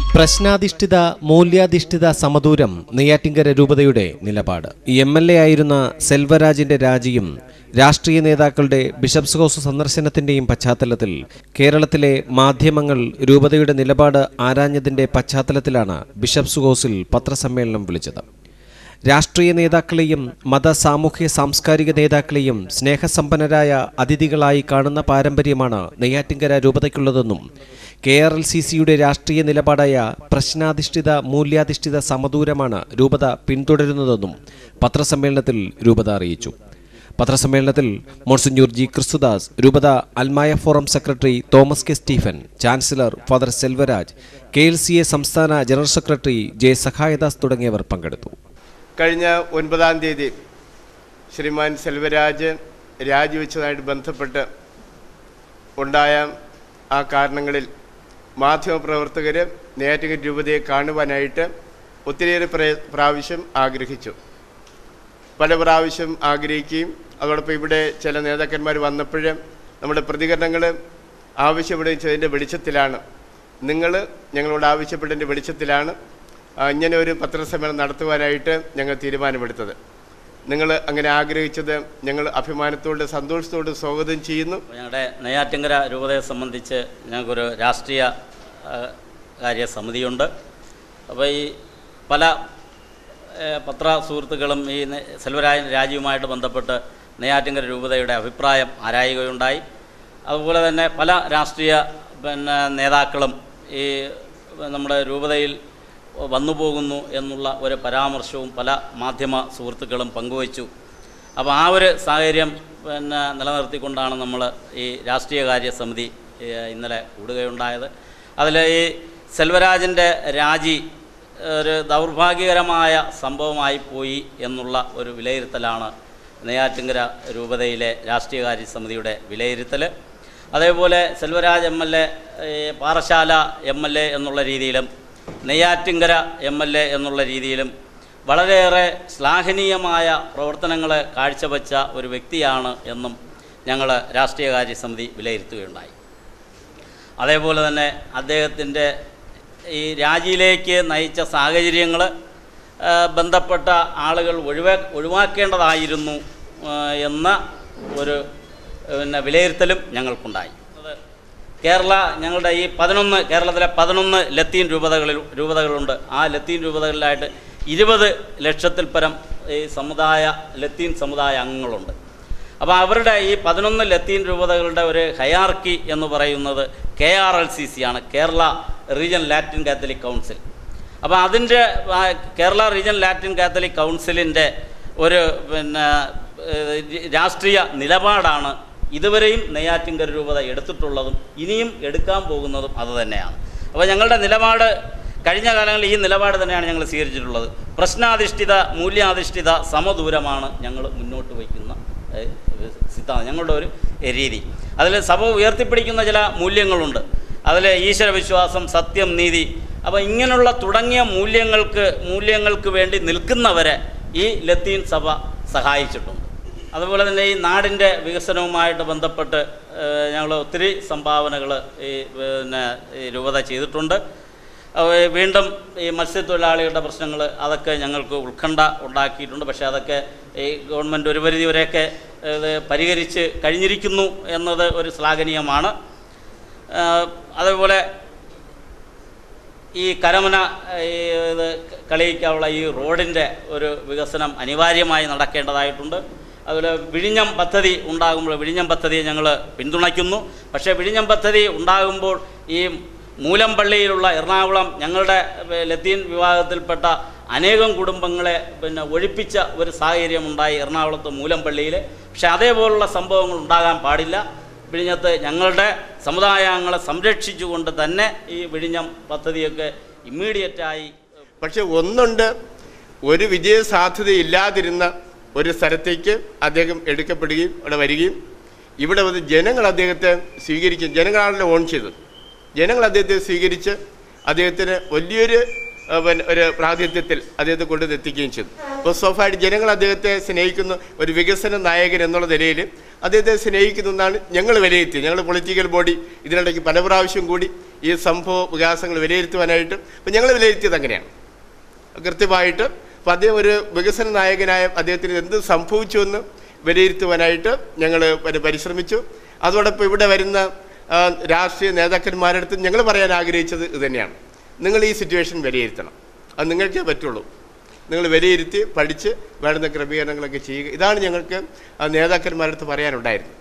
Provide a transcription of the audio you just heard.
പ്രശ്നാധിഷ്ഠിത മൂല്യാധിഷ്ഠിത സമദൂരം നെയ്യാറ്റിങ്കര രൂപതയുടെ നിലപാട് M L A ആയിരുന്ന സെൽവരാജിന്റെ രാജിയും രാഷ്ട്രീയ നേതാക്കളുടെ ബിഷപ്സ് ഹൗസ് സന്ദർശനത്തിന്റെയും പശ്ചാത്തലത്തിൽ കേരളത്തിലെ മാധ്യമങ്ങൾ രൂപതയുടെ നിലപാട് ആരാഞ്ഞതിന്റെ പശ്ചാത്തലത്തിലാണ് ബിഷപ്സ് ഹൗസിൽ പത്രസമ്മേളനം വിളിച്ചത് രാഷ്ട്രീയ നേതാക്കളെയും മത സാമൂഹ്യ സാംസ്കാരിക നേതാക്കളെയും സ്നേഹസമ്പന്നരായ അതിഥികളായി കാണുന്ന പാരമ്പര്യമാണ് നെയ്യാറ്റിങ്കര രൂപതയ്ക്കുള്ളതെന്നും കെ ആർ എൽ സി സിയുടെ രാഷ്ട്രീയ നിലപാടായ പ്രശ്നാധിഷ്ഠിത മൂല്യാധിഷ്ഠിത സമദൂരമാണ് രൂപത പിന്തുടരുന്നതെന്നും പത്രസമ്മേളനത്തിൽ രൂപത അറിയിച്ചു പത്രസമ്മേളനത്തിൽ മോൺസിഞ്ഞൂർ ജി ക്രിസ്തുദാസ് രൂപത അൽമായ forum secretary Thomas K Stephen chancellor father Selvaraj K L C A സംസ്ഥാന ജനറൽ സെക്രട്ടറി ജെ സഹായദാസ് തുടങ്ങിയവർ പങ്കെടുത്തു കഴിഞ്ഞ ഒൻപതാം തീയതി ശ്രീമാൻ സെൽവരാജ് രാജിവെച്ചതായിട്ട് ബന്ധപ്പെട്ട് ഉണ്ടായ ആ കാരണങ്ങളിൽ മാധ്യമപ്രവർത്തകർ നെയ്യാറ്റിങ്കര രൂപതയെ കാണുവാനായിട്ട് ഒത്തിരിയേറെ പ്ര- പ്രാവശ്യം ആഗ്രഹിച്ചു പല പ്രാവശ്യം ആഗ്രഹിക്കുകയും അതോടൊപ്പം ഇവിടെ ചില നേതാക്കന്മാർ വന്നപ്പോൾ നമ്മുടെ പ്രതികരണങ്ങൾ ആവശ്യപ്പെടുന്നതിൻ്റെ വെളിച്ചത്തിലാണ് നിങ്ങൾ ഞങ്ങളോട് ആവശ്യപ്പെട്ടതിൻ്റെ വെളിച്ചത്തിലാണ് ആ, ഇങ്ങനെ ഒരു പത്രസമ്മേളനം നടത്തുവാനായിട്ട് ഞങ്ങൾ തീരുമാനമെടുത്തത് നിങ്ങൾ അങ്ങനെ ആഗ്രഹിച്ചത് ഞങ്ങൾ അഭിമാനത്തോട് സന്തോഷത്തോട് സ്വാഗതം ചെയ്യുന്നു അപ്പോൾ ഞങ്ങളുടെ നെയ്യാറ്റിങ്കര രൂപതയെ സംബന്ധിച്ച് ഞങ്ങൾക്കൊരു രാഷ്ട്രീയ ആ, കാര്യ സമിതിയുണ്ട് അപ്പോൾ ഈ പല ഏ, പത്ര സുഹൃത്തുക്കളും ഈ നെ- സെൽവരാജൻ രാജ്യവുമായിട്ട് ബന്ധപ്പെട്ട് നെയ്യാറ്റിങ്കര രൂപതയുടെ അഭിപ്രായം ആരായുകയുണ്ടായി അതുപോലെ തന്നെ പല രാഷ്ട്രീയ പിന്നെ നേതാക്കളും ഈ നമ്മുടെ രൂപതയിൽ വന്നു പോകുന്നു എന്നുള്ള ഒരു പരാമർശവും പല മാധ്യമ സുഹൃത്തുക്കളും പങ്കുവച്ചു അപ്പോൾ ആ ഒരു സാഹചര്യം പിന്നെ നിലനിർത്തിക്കൊണ്ടാണ് നമ്മൾ ഈ രാഷ്ട്രീയകാര്യ സമിതി ഏഹ്, ഇന്നലെ കൂടുകയുണ്ടായത് അതിൽ ഈ സെൽവരാജിൻ്റെ രാജി ഒരു ദൗർഭാഗ്യകരമായ സംഭവമായി പോയി എന്നുള്ള ഒരു വിലയിരുത്തലാണ് നെയ്യാറ്റിങ്കര രൂപതയിലെ രാഷ്ട്രീയകാര്യ സമിതിയുടെ വിലയിരുത്തൽ അതേപോലെ Selvaraj M L A Parassala M L A എന്നുള്ള രീതിയിലും നെയ്യാറ്റിങ്കര എം എൽ എ എന്നുള്ള രീതിയിലും വളരെയേറെ ശ്ലാഘനീയമായ പ്രവർത്തനങ്ങൾ കാഴ്ചവെച്ച ഒരു വ്യക്തിയാണ് എന്നും ഞങ്ങൾ രാഷ്ട്രീയകാര്യ സമിതി വിലയിരുത്തുകയുണ്ടായി അതേപോലെ തന്നെ അദ്ദേഹത്തിൻ്റെ ഈ രാജിയിലേക്ക് നയിച്ച സാഹചര്യങ്ങൾ ബന്ധപ്പെട്ട ആളുകൾ ഒഴിവാ ഒഴിവാക്കേണ്ടതായിരുന്നു ആ, എന്ന ഒരു പിന്നെ വിലയിരുത്തലും ഞങ്ങൾക്കുണ്ടായി അത് കേരള ഞങ്ങളുടെ ഈ പതിനൊന്ന് കേരളത്തിലെ പതിനൊന്ന് ലത്തീൻ രൂപതകളിൽ രൂപതകളുണ്ട് ആ ലത്തീൻ രൂപതകളിലായിട്ട് ഇരുപത് ലക്ഷത്തിൽ പരം ഈ സമുദായ ലത്തീൻ സമുദായ അംഗങ്ങളുണ്ട് അപ്പോൾ അവരുടെ ഈ പതിനൊന്ന് ലത്തീൻ രൂപതകളുടെ ഒരു ഹയാർക്കി എന്ന് പറയുന്നത് K R L C C ആണ് Kerala region Latin Catholic council അപ്പോൾ അതിൻ്റെ ആ, കേരള റീജിയൻ ലാറ്റിൻ കാത്തലിക് കൗൺസിലിൻ്റെ ഒരു പിന്നെ ഏഹ്, രാഷ്ട്രീയ നിലപാടാണ് ഇതുവരെയും നെയ്യാറ്റിൻകര രൂപത എടുത്തിട്ടുള്ളതും ഇനിയും എടുക്കാൻ പോകുന്നതും അതുതന്നെയാണ് അപ്പോൾ ഞങ്ങളുടെ നിലപാട് കഴിഞ്ഞ കാലങ്ങളിൽ ഈ നിലപാട് തന്നെയാണ് ഞങ്ങൾ സ്വീകരിച്ചിട്ടുള്ളത് പ്രശ്നാധിഷ്ഠിത മൂല്യാധിഷ്ഠിത സമദൂരമാണ് ഞങ്ങൾ മുന്നോട്ട് വയ്ക്കുന്ന ഏഹ്, സിദ്ധാന്തം ഞങ്ങളുടെ ഒരു ഏഹ്, രീതി അതിൽ സഭ ഉയർത്തിപ്പിടിക്കുന്ന ചില മൂല്യങ്ങളുണ്ട് അതിൽ ഈശ്വരവിശ്വാസം സത്യം നീതി അപ്പോൾ ഇങ്ങനെയുള്ള തുടങ്ങിയ മൂല്യങ്ങൾക്ക് മൂല്യങ്ങൾക്ക് വേണ്ടി നിൽക്കുന്നവരെ ഈ ലത്തീൻ സഭ സഹായിച്ചിട്ടുണ്ട് അതുപോലെ തന്നെ ഈ നാടിൻ്റെ വികസനവുമായിട്ട് ബന്ധപ്പെട്ട് ഞങ്ങൾ ഒത്തിരി സംഭാവനകൾ ഈ പിന്നെ ഈ രൂപത ചെയ്തിട്ടുണ്ട് അപ്പോൾ ഈ വീണ്ടും ഈ മത്സ്യത്തൊഴിലാളികളുടെ പ്രശ്നങ്ങൾ അതൊക്കെ ഞങ്ങൾക്ക് ഉത്കണ്ഠ ഉണ്ടാക്കിയിട്ടുണ്ട് പക്ഷേ അതൊക്കെ ഈ ഗവൺമെൻറ് ഒരു പരിധി വരെയൊക്കെ ഇത് പരിഹരിച്ച് കഴിഞ്ഞിരിക്കുന്നു എന്നത് ഒരു ശ്ലാഘനീയമാണ് ആ, അതേപോലെ ഈ കരമന ഈ ഇത് കളിയിക്കാനുള്ള ഈ റോഡിൻ്റെ ഒരു വികസനം അനിവാര്യമായി നടക്കേണ്ടതായിട്ടുണ്ട് അതുപോലെ വിഴിഞ്ഞം പദ്ധതി ഉണ്ടാകുമ്പോൾ വിഴിഞ്ഞം പദ്ധതിയെ ഞങ്ങൾ പിന്തുണയ്ക്കുന്നു പക്ഷേ വിഴിഞ്ഞം പദ്ധതി ഉണ്ടാകുമ്പോൾ ഈ മൂലമ്പള്ളിയിലുള്ള എറണാകുളം ഞങ്ങളുടെ ഏ, ലത്തീൻ വിഭാഗത്തിൽപ്പെട്ട അനേകം കുടുംബങ്ങളെ പിന്നെ ഒഴിപ്പിച്ച ഒരു സാഹചര്യം ഉണ്ടായി എറണാകുളത്ത് മൂലമ്പള്ളിയിൽ പക്ഷേ അതേപോലുള്ള സംഭവങ്ങൾ ഉണ്ടാകാൻ പാടില്ല വിഴിഞ്ഞത്ത് ഞങ്ങളുടെ സമുദായങ്ങളെ സംരക്ഷിച്ചുകൊണ്ട് തന്നെ ഈ വിഴിഞ്ഞം പദ്ധതിയൊക്കെ ഇമ്മീഡിയറ്റായി പക്ഷെ ഒന്നുണ്ട് ഒരു വിജയ സാധ്യതയില്ലാതിരുന്ന ഒരു സ്ഥലത്തേക്ക് അദ്ദേഹം എടുക്കപ്പെടുകയും അവിടെ വരികയും ഇവിടെ വന്ന് ജനങ്ങൾ അദ്ദേഹത്തെ സ്വീകരിക്കും ജനങ്ങളാണല്ലോ ഓൺ ചെയ്തത് ജനങ്ങൾ അദ്ദേഹത്തെ സ്വീകരിച്ച് അദ്ദേഹത്തിന് വലിയൊരു ആ, പിന്നെ ഒരു പ്രാതിനിധ്യത്തിൽ അദ്ദേഹത്തെ കൊണ്ടുവന്ന് എത്തിക്കുകയും ചെയ്തു അപ്പോൾ സ്വാഭാവിക ജനങ്ങൾ അദ്ദേഹത്തെ സ്നേഹിക്കുന്ന ഒരു വികസന നായകൻ എന്നുള്ള നിലയിൽ അദ്ദേഹത്തെ സ്നേഹിക്കുന്നു എന്നാണ് ഞങ്ങൾ വിലയിരുത്തിയത് ഞങ്ങൾ പൊളിറ്റിക്കൽ ബോഡി ഇതിനിടയ്ക്ക് പല പ്രാവശ്യം കൂടി ഈ സംഭവ വികാസങ്ങൾ വിലയിരുത്തുവാനായിട്ട് അപ്പം ഞങ്ങൾ വിലയിരുത്തിയത് അങ്ങനെയാണ് കൃത്യമായിട്ട് അപ്പം അദ്ദേഹം ഒരു വികസന നായകനായ അദ്ദേഹത്തിന് എന്ത് സംഭവിച്ചുവെന്ന് വിലയിരുത്തുവാനായിട്ട് ഞങ്ങൾ പരിശ്രമിച്ചു അതോടൊപ്പം ഇവിടെ വരുന്ന ആ, രാഷ്ട്രീയ നേതാക്കന്മാരുടെ അടുത്ത് ഞങ്ങൾ പറയാൻ ആഗ്രഹിച്ചത് ഇത് തന്നെയാണ് നിങ്ങൾ ഈ സിറ്റുവേഷൻ വിലയിരുത്തണം അത് നിങ്ങൾക്കേ പറ്റുള്ളൂ നിങ്ങൾ വിലയിരുത്തി പഠിച്ച് വേണ്ടുന്ന ക്രമീകരണങ്ങളൊക്കെ ചെയ്യുക ഇതാണ് ഞങ്ങൾക്ക് ആ നേതാക്കന്മാരുടെ അടുത്ത് പറയാനുണ്ടായിരുന്നത്